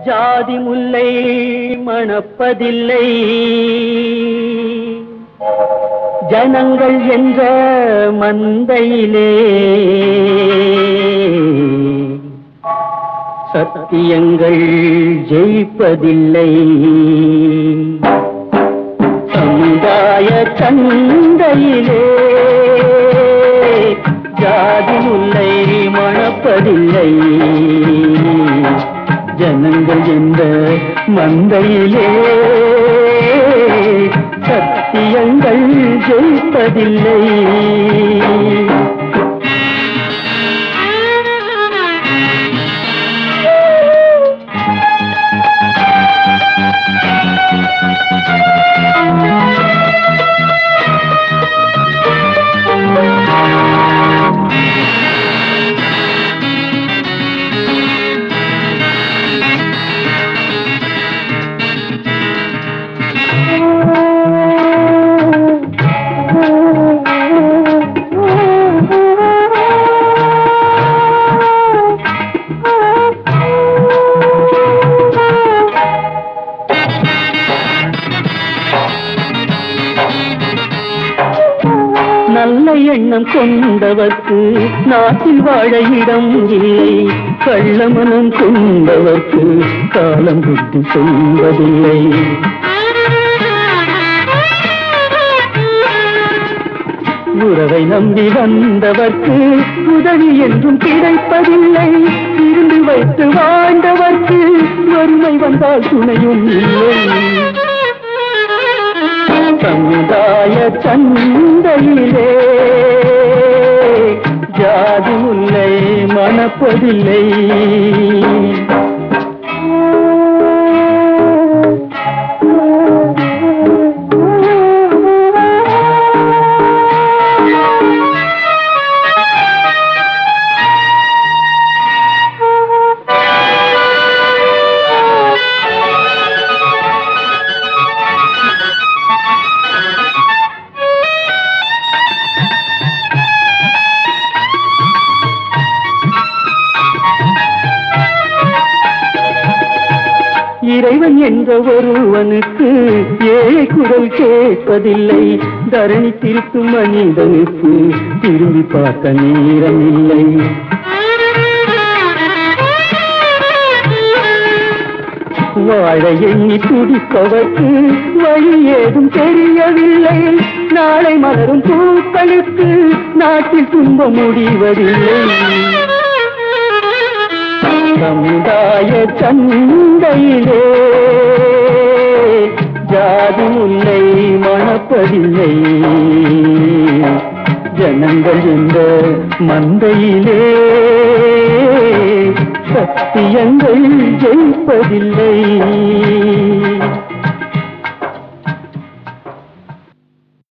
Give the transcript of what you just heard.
ஜாதி முல்லை மணப்பதில்லை ஜனங்கள் என்ற மந்தையிலே சத்தியங்கள் ஜெயிப்பதில்லை சமுதாய சந்தையிலே ஜாதி முல்லை மணப்பதில்லை ஜனங்கள் என்ற மந்தையிலே சத்தியங்கள் ஜெயிப்பதில்லை நல்ல எண்ணம் கொண்டவர்க்கு நாட்டில் வாழ இடம் இல்லை கள்ளமனம் கொண்டவர்க்கு காலம் புத்தி சொல்வதில்லை உறவை நம்பி வந்தவர்க்கு உதவி என்றும் கிடைப்பதில்லை இருந்து வைத்து வாழ்ந்தவர்க்கு வறுமை வந்தால் துணையும் இல்லை சமுதாய சந்தையிலே ஜாதி முல்லை மணப்பதில்லை இறைவன் என்ற ஒருவனுக்கு ஏழை குரல் கேட்பதில்லை தரணி திருத்தும் மனிதனுக்கு திரும்பி பார்க்க நேரமில்லை வாழ எண்ணி துடிப்பவர்க்கு வழி ஏதும் தெரியவில்லை நாளை மலரும் பூக்களுக்கு நாட்டில் துன்பம் முடிவதில்லை சமுதாய சந்தையிலே ஜாதி முல்லை மணப்பதில்லை ஜனங்கள் என்ற மந்தையிலே சத்தியங்கள் ஜெயிப்பதில்லை